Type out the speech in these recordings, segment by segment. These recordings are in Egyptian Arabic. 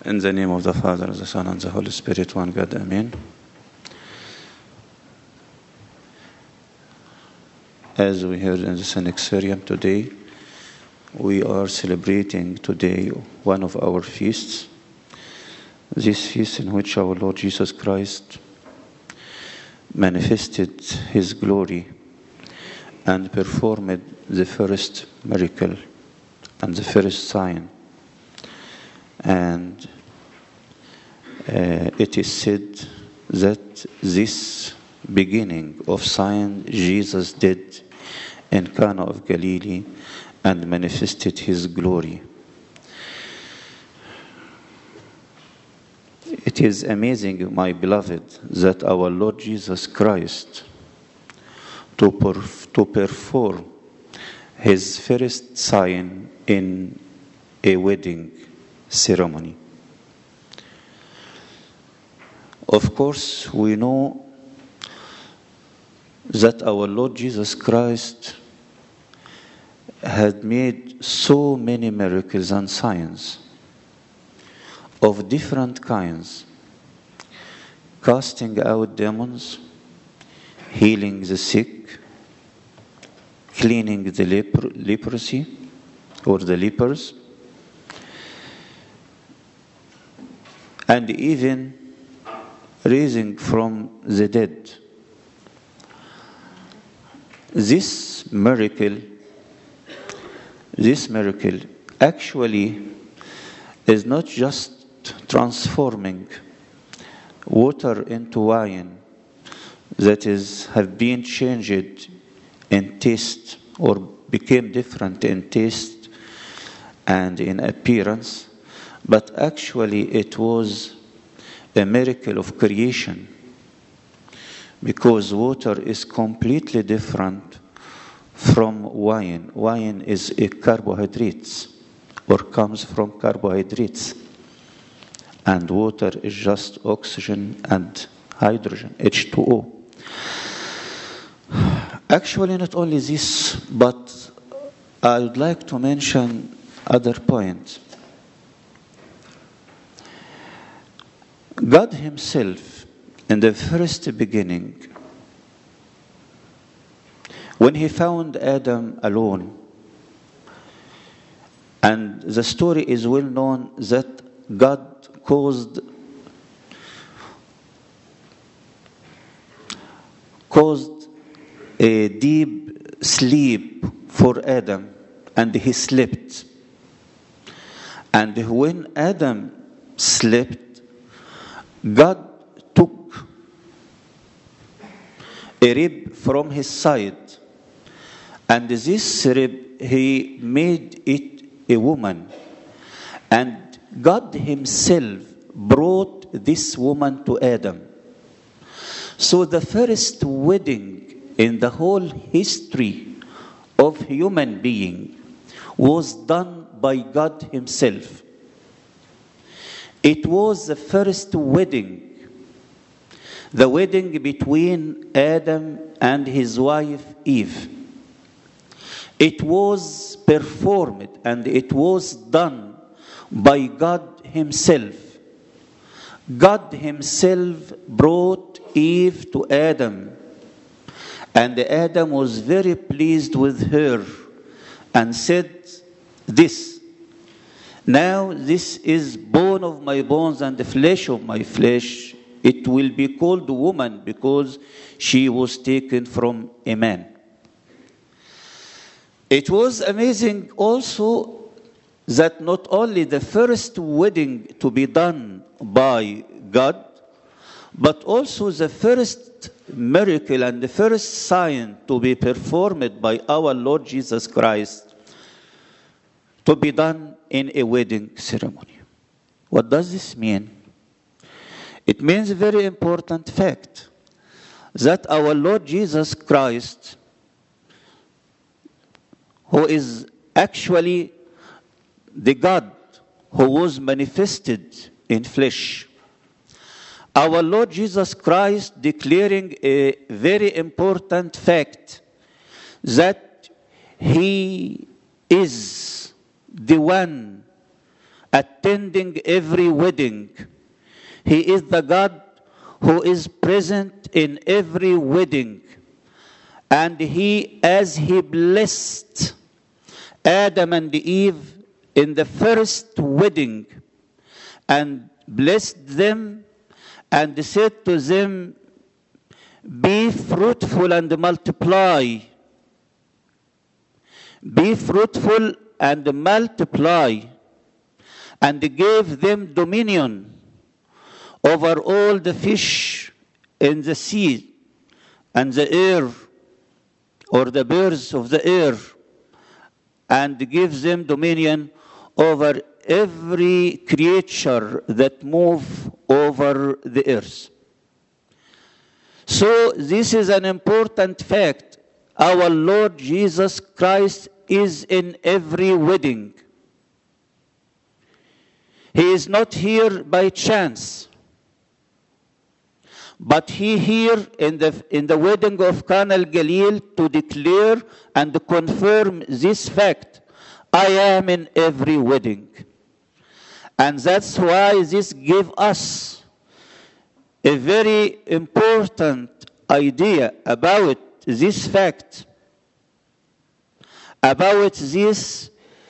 In the name of the Father, the Son, and the Holy Spirit, one God, Amen. As we heard in the Synaxarium today, we are celebrating today one of our feasts. This feast in which our Lord Jesus Christ manifested his glory and performed the first miracle and the first sign. And uh, it is said that this beginning of sign Jesus did in Cana of Galilee and manifested his glory. It is amazing, my beloved, that our Lord Jesus Christ, to, perf- to perform his first sign in a wedding ceremony. Of course, we know that our Lord Jesus Christ had made so many miracles and signs of different kinds casting out demons, healing the sick, cleaning the lepr- leprosy or the lepers, and even raising from the dead. This miracle, this miracle actually is not just transforming water into wine that is have been changed in taste or became different in taste and in appearance but actually it was a miracle of creation because water is completely different from wine wine is a carbohydrates or comes from carbohydrates and water is just oxygen and hydrogen, H2O. Actually, not only this, but I would like to mention other points. God Himself, in the first beginning, when He found Adam alone, and the story is well known that God caused caused a deep sleep for Adam and he slept and when Adam slept God took a rib from his side and this rib he made it a woman and God Himself brought this woman to Adam. So the first wedding in the whole history of human being was done by God Himself. It was the first wedding, the wedding between Adam and his wife Eve. It was performed and it was done by God Himself. God Himself brought Eve to Adam, and Adam was very pleased with her and said, This, now this is bone of my bones and the flesh of my flesh. It will be called woman because she was taken from a man. It was amazing also that not only the first wedding to be done by God, but also the first miracle and the first sign to be performed by our Lord Jesus Christ to be done in a wedding ceremony. What does this mean? It means a very important fact that our Lord Jesus Christ, who is actually the God who was manifested in flesh. Our Lord Jesus Christ declaring a very important fact that He is the one attending every wedding. He is the God who is present in every wedding. And he, as he blessed Adam and Eve in the first wedding and blessed them and said to them, Be fruitful and multiply. Be fruitful and multiply, and gave them dominion over all the fish in the sea and the air, or the birds of the air, and gives them dominion over every creature that move over the earth. So this is an important fact. Our Lord Jesus Christ is in every wedding. He is not here by chance. But he here in the, in the wedding of Cana al-Galil to declare and confirm this fact. I am in every wedding. And that's why this give us a very important idea about this fact, about these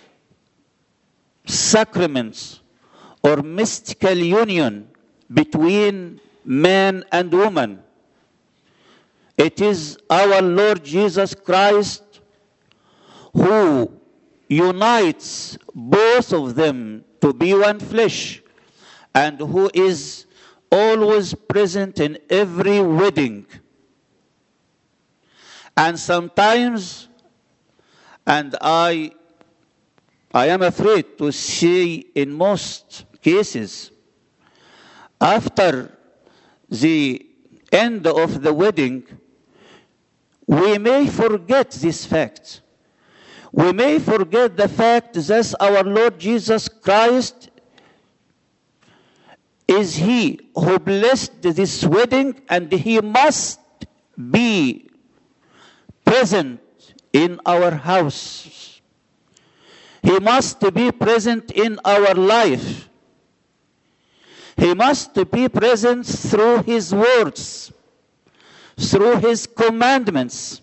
sacraments or mystical union between man and woman. It is our Lord Jesus Christ who unites both of them to be one flesh and who is always present in every wedding. And sometimes, and I, I am afraid to say in most cases, after the end of the wedding, we may forget this fact. We may forget the fact that our Lord Jesus Christ is He who blessed this wedding and He must be present in our house. He must be present in our life. He must be present through His words, through His commandments.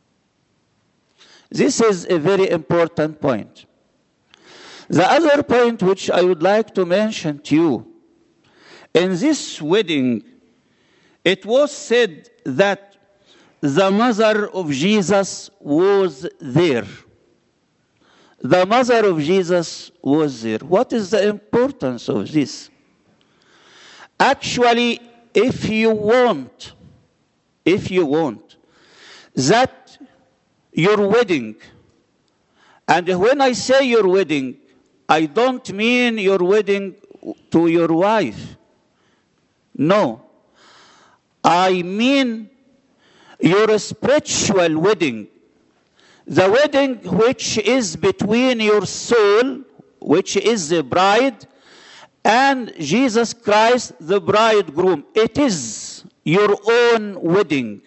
This is a very important point. The other point which I would like to mention to you in this wedding, it was said that the mother of Jesus was there. The mother of Jesus was there. What is the importance of this? Actually, if you want, if you want, that your wedding, and when I say your wedding, I don't mean your wedding to your wife. No. I mean your spiritual wedding. The wedding which is between your soul, which is the bride, and Jesus Christ, the bridegroom. It is your own wedding.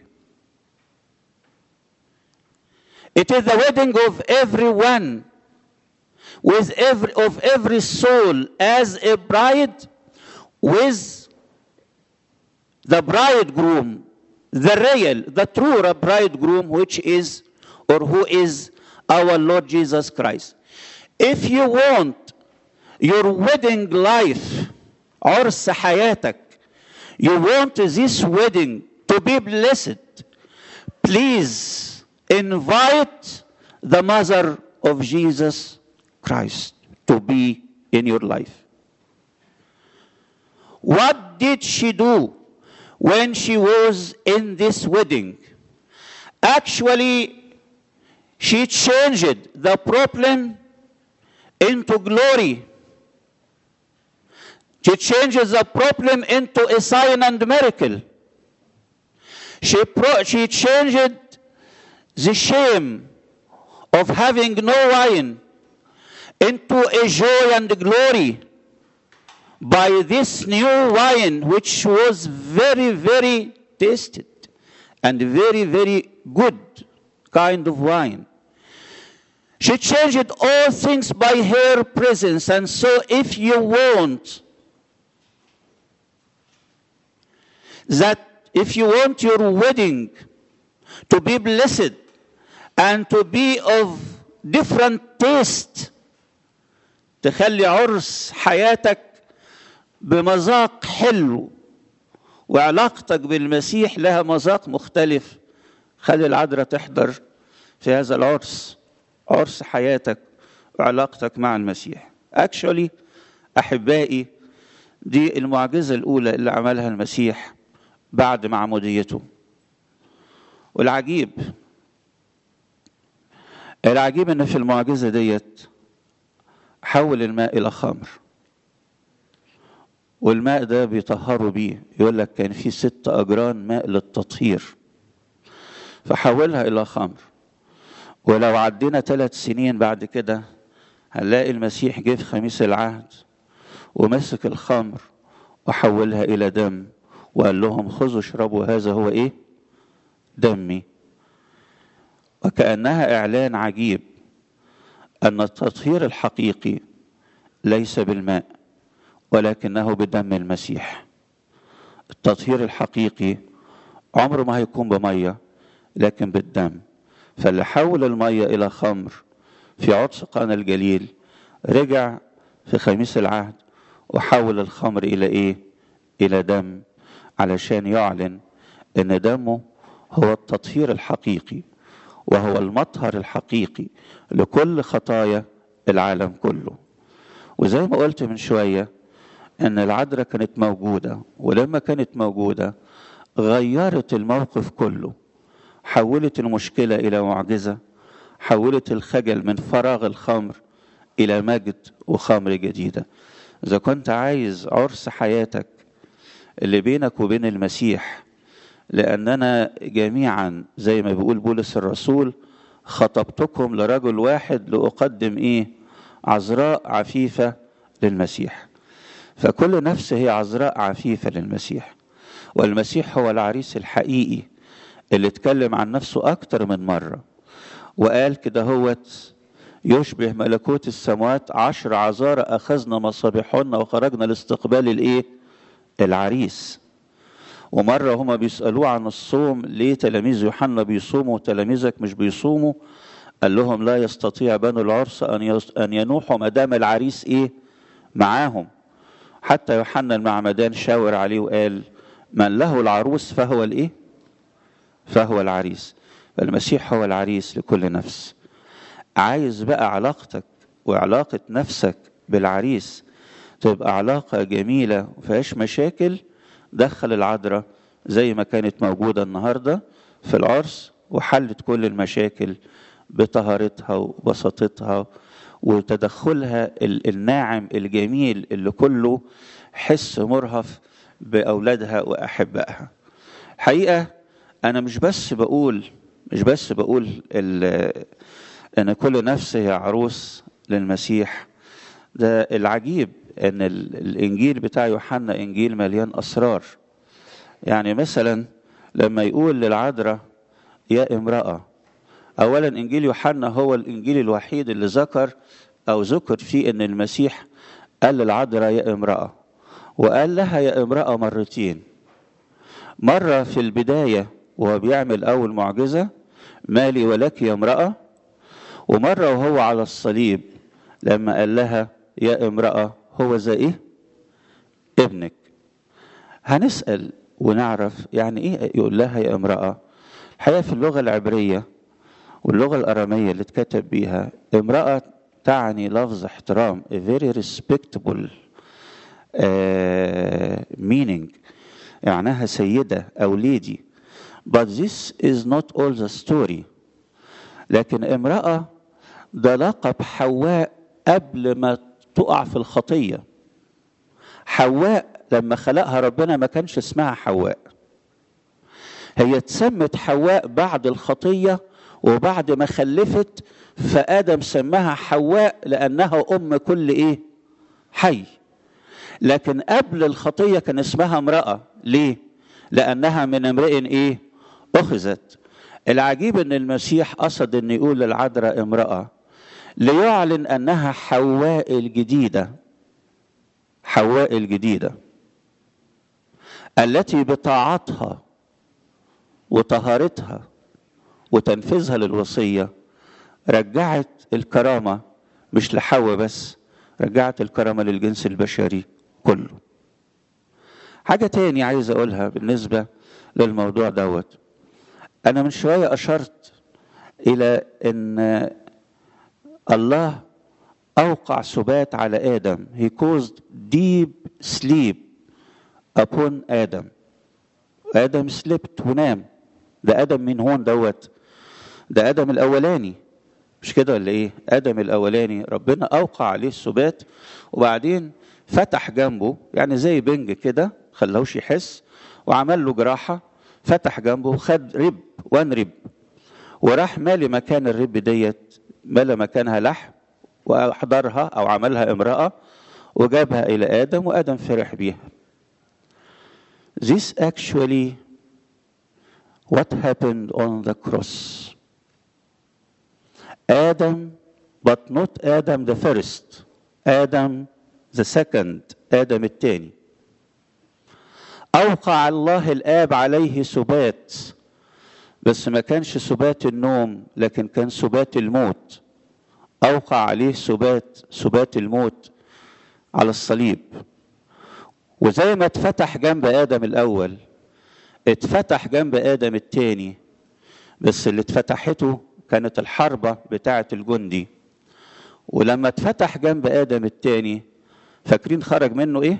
It is the wedding of everyone, with every, of every soul as a bride, with the bridegroom, the real, the true bridegroom, which is or who is our Lord Jesus Christ. If you want your wedding life, عرس حياتك, you want this wedding to be blessed, please invite the mother of Jesus Christ to be in your life. What did she do when she was in this wedding? Actually, she changed the problem into glory. She changes the problem into a sign and miracle. She, pro- she changed the shame of having no wine into a joy and glory by this new wine, which was very, very tasted and very, very good kind of wine. She changed all things by her presence. And so, if you want that, if you want your wedding to be blessed and to be of different taste, تخلي عرس حياتك بمذاق حلو وعلاقتك بالمسيح لها مذاق مختلف خلي العذراء تحضر في هذا العرس عرس حياتك وعلاقتك مع المسيح اكشولي احبائي دي المعجزه الاولى اللي عملها المسيح بعد معموديته والعجيب العجيب ان في المعجزه ديت حول الماء الى خمر والماء ده بيطهروا بيه يقول لك كان في ست اجران ماء للتطهير فحولها الى خمر ولو عدينا ثلاث سنين بعد كده هنلاقي المسيح جه في خميس العهد ومسك الخمر وحولها الى دم وقال لهم خذوا اشربوا هذا هو ايه دمي وكانها اعلان عجيب ان التطهير الحقيقي ليس بالماء ولكنه بدم المسيح التطهير الحقيقي عمره ما هيكون بميه لكن بالدم فاللي حول الميه الى خمر في عطس قانا الجليل رجع في خميس العهد وحول الخمر الى ايه الى دم علشان يعلن ان دمه هو التطهير الحقيقي وهو المطهر الحقيقي لكل خطايا العالم كله وزي ما قلت من شويه ان العذراء كانت موجوده ولما كانت موجوده غيرت الموقف كله حولت المشكله الى معجزه حولت الخجل من فراغ الخمر الى مجد وخمر جديده اذا كنت عايز عرس حياتك اللي بينك وبين المسيح لاننا جميعا زي ما بيقول بولس الرسول خطبتكم لرجل واحد لاقدم ايه عذراء عفيفه للمسيح فكل نفس هي عذراء عفيفه للمسيح والمسيح هو العريس الحقيقي اللي اتكلم عن نفسه اكتر من مره وقال كده هوت يشبه ملكوت السماوات عشر عذارى اخذنا مصابيحهن وخرجنا لاستقبال الايه العريس ومره هما بيسالوه عن الصوم ليه تلاميذ يوحنا بيصوموا وتلاميذك مش بيصوموا قال لهم لا يستطيع بنو العرس ان ان ينوحوا ما دام العريس ايه معاهم حتى يوحنا المعمدان شاور عليه وقال من له العروس فهو الايه فهو العريس المسيح هو العريس لكل نفس عايز بقى علاقتك وعلاقة نفسك بالعريس تبقى علاقة جميلة وفيهاش مشاكل دخل العذراء زي ما كانت موجودة النهاردة في العرس وحلت كل المشاكل بطهارتها وبساطتها وتدخلها الناعم الجميل اللي كله حس مرهف بأولادها وأحبائها حقيقة أنا مش بس بقول مش بس بقول ان كل نفس هي عروس للمسيح ده العجيب ان الانجيل بتاع يوحنا انجيل مليان اسرار يعني مثلا لما يقول للعذراء يا امراه اولا انجيل يوحنا هو الانجيل الوحيد اللي ذكر او ذكر فيه ان المسيح قال للعذراء يا امراه وقال لها يا امراه مرتين مره في البدايه وهو بيعمل اول معجزه مالي ولك يا امرأة ومرة وهو على الصليب لما قال لها يا امرأة هو زي ايه ابنك هنسأل ونعرف يعني ايه يقول لها يا امرأة الحقيقة في اللغة العبرية واللغة الأرامية اللي اتكتب بيها امرأة تعني لفظ احترام a very respectable uh, meaning معناها سيدة أو ليدي But this is not all the story. لكن امرأة ده لقب حواء قبل ما تقع في الخطية. حواء لما خلقها ربنا ما كانش اسمها حواء. هي اتسمت حواء بعد الخطية وبعد ما خلفت فآدم سماها حواء لأنها أم كل إيه؟ حي. لكن قبل الخطية كان اسمها امرأة، ليه؟ لأنها من امرئ إيه؟ أخذت العجيب ان المسيح قصد ان يقول للعذراء امرأة ليعلن انها حواء الجديده حواء الجديده التي بطاعتها وطهارتها وتنفيذها للوصيه رجعت الكرامه مش لحواء بس رجعت الكرامه للجنس البشري كله حاجه تاني عايز اقولها بالنسبه للموضوع دوت انا من شويه اشرت الى ان الله اوقع سبات على ادم he caused deep sleep upon ادم ادم سلبت ونام ده ادم من هون دوت ده ادم الاولاني مش كده ولا ايه ادم الاولاني ربنا اوقع عليه السبات وبعدين فتح جنبه يعني زي بنج كده خلاهوش يحس وعمل له جراحه فتح جنبه وخد رب وان رب وراح مالي مكان الرب ديت ملا مكانها لحم واحضرها او عملها امراه وجابها الى ادم وادم فرح بيها This actually what happened on the cross. Adam, but not Adam the first. Adam the second. آدم الثاني. أوقع الله الآب عليه سبات بس ما كانش سبات النوم لكن كان سبات الموت. أوقع عليه سبات سبات الموت على الصليب. وزي ما اتفتح جنب آدم الأول اتفتح جنب آدم الثاني بس اللي اتفتحته كانت الحربة بتاعة الجندي ولما اتفتح جنب آدم الثاني فاكرين خرج منه ايه؟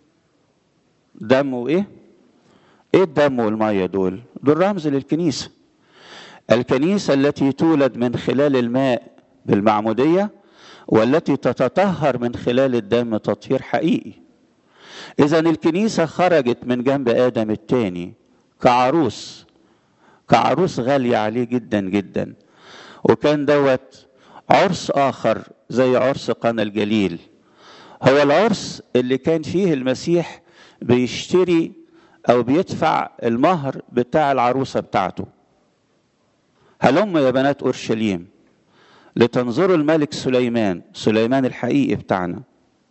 دم وايه؟ ايه الدم والمية دول؟ دول رمز للكنيسة الكنيسة التي تولد من خلال الماء بالمعمودية والتي تتطهر من خلال الدم تطهير حقيقي إذا الكنيسة خرجت من جنب آدم الثاني كعروس كعروس غالية عليه جدا جدا وكان دوت عرس آخر زي عرس قنا الجليل هو العرس اللي كان فيه المسيح بيشتري أو بيدفع المهر بتاع العروسة بتاعته هلم يا بنات أورشليم لتنظروا الملك سليمان سليمان الحقيقي بتاعنا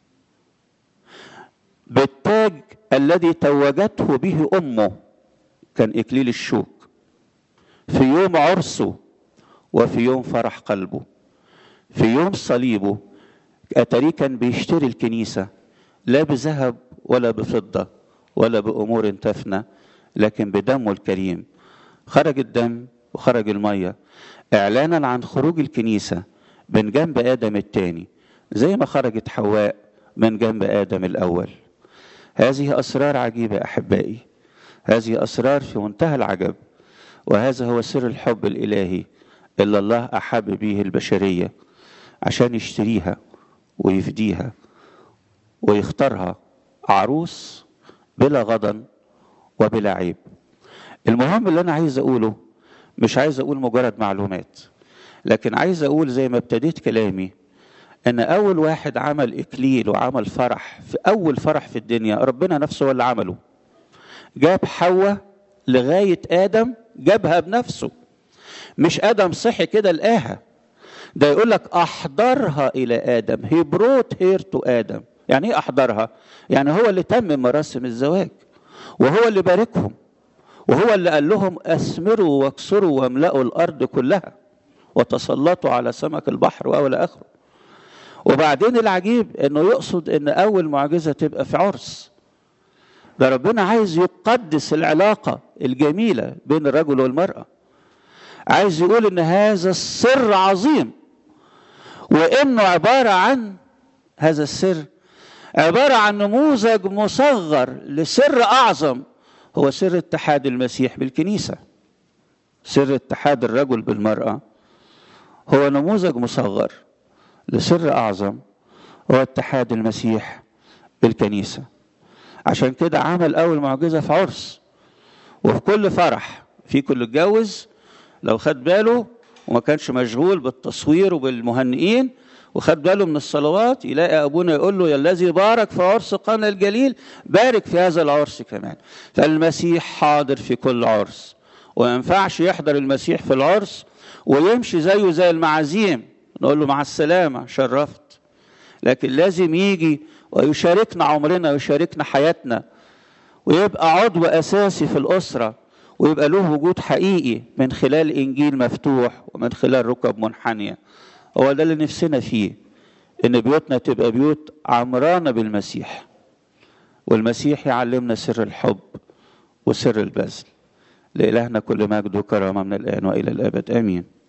بالتاج الذي توجته به امه كان اكليل الشوك في يوم عرسه وفي يوم فرح قلبه في يوم صليبه اتاريه كان بيشتري الكنيسه لا بذهب ولا بفضه ولا بامور تفنى لكن بدمه الكريم خرج الدم وخرج الميه اعلانا عن خروج الكنيسه من جنب ادم الثاني زي ما خرجت حواء من جنب ادم الاول هذه اسرار عجيبه احبائي هذه اسرار في منتهى العجب وهذا هو سر الحب الالهي اللي الله احب به البشريه عشان يشتريها ويفديها ويختارها عروس بلا غضن وبلا عيب المهم اللي انا عايز اقوله مش عايز اقول مجرد معلومات لكن عايز اقول زي ما ابتديت كلامي ان اول واحد عمل اكليل وعمل فرح في اول فرح في الدنيا ربنا نفسه هو اللي عمله جاب حواء لغايه ادم جابها بنفسه مش ادم صحي كده لقاها ده يقول لك احضرها الى ادم هي بروت هير تو ادم يعني ايه احضرها يعني هو اللي تم مراسم الزواج وهو اللي باركهم وهو اللي قال لهم اثمروا واكسروا واملأوا الارض كلها وتسلطوا على سمك البحر والى اخره وبعدين العجيب انه يقصد ان اول معجزه تبقى في عرس ده ربنا عايز يقدس العلاقه الجميله بين الرجل والمراه عايز يقول ان هذا السر عظيم وانه عباره عن هذا السر عباره عن نموذج مصغر لسر اعظم هو سر اتحاد المسيح بالكنيسه سر اتحاد الرجل بالمراه هو نموذج مصغر لسر اعظم هو اتحاد المسيح بالكنيسه عشان كده عمل اول معجزه في عرس وفي كل فرح في كل اتجوز لو خد باله وما كانش مشغول بالتصوير وبالمهنئين وخد باله من الصلوات يلاقي ابونا يقول له يا الذي بارك في عرس قنا الجليل بارك في هذا العرس كمان فالمسيح حاضر في كل عرس وما ينفعش يحضر المسيح في العرس ويمشي زيه زي المعازيم نقول له مع السلامة شرفت لكن لازم يجي ويشاركنا عمرنا ويشاركنا حياتنا ويبقى عضو أساسي في الأسرة ويبقى له وجود حقيقي من خلال إنجيل مفتوح ومن خلال ركب منحنية هو ده اللي نفسنا فيه إن بيوتنا تبقى بيوت عمرانة بالمسيح والمسيح يعلمنا سر الحب وسر البذل لإلهنا كل مجد وكرامة من الآن وإلى الأبد آمين